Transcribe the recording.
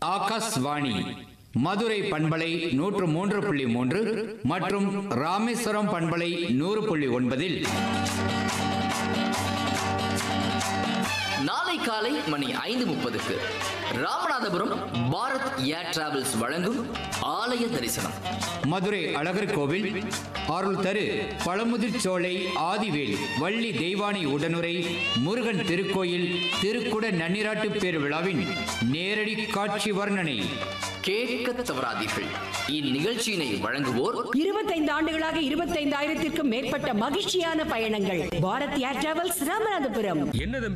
ஆகாஷ்வாணி மதுரை பண்பலை நூற்று மூன்று புள்ளி மூன்று மற்றும் ராமேஸ்வரம் பண்பலை நூறு புள்ளி ஒன்பதில் நாளை காலை மணி ஐந்து முப்பதுக்கு ராமநாதபுரம் பாரத் ஏர் டிராவல்ஸ் வழங்கும் ஆலய தரிசனம் மதுரை அழகர் கோவில் அருள் தரு பழமுதிர் சோலை ஆதிவேல் வள்ளி தெய்வானை உடனுரை முருகன் திருக்கோயில் திருக்குட நன்னிராட்டு பேர் விழாவின் நேரடி காட்சி வர்ணனை கேட்க தவறாதீர்கள் இந்நிகழ்ச்சியினை வழங்குவோர் இருபத்தைந்து ஆண்டுகளாக இருபத்தைந்தாயிரத்திற்கும் மேற்பட்ட மகிழ்ச்சியான பயணங்கள் பாரத் ஏர் டிராவல்ஸ் ராமநாதபுரம் என்ன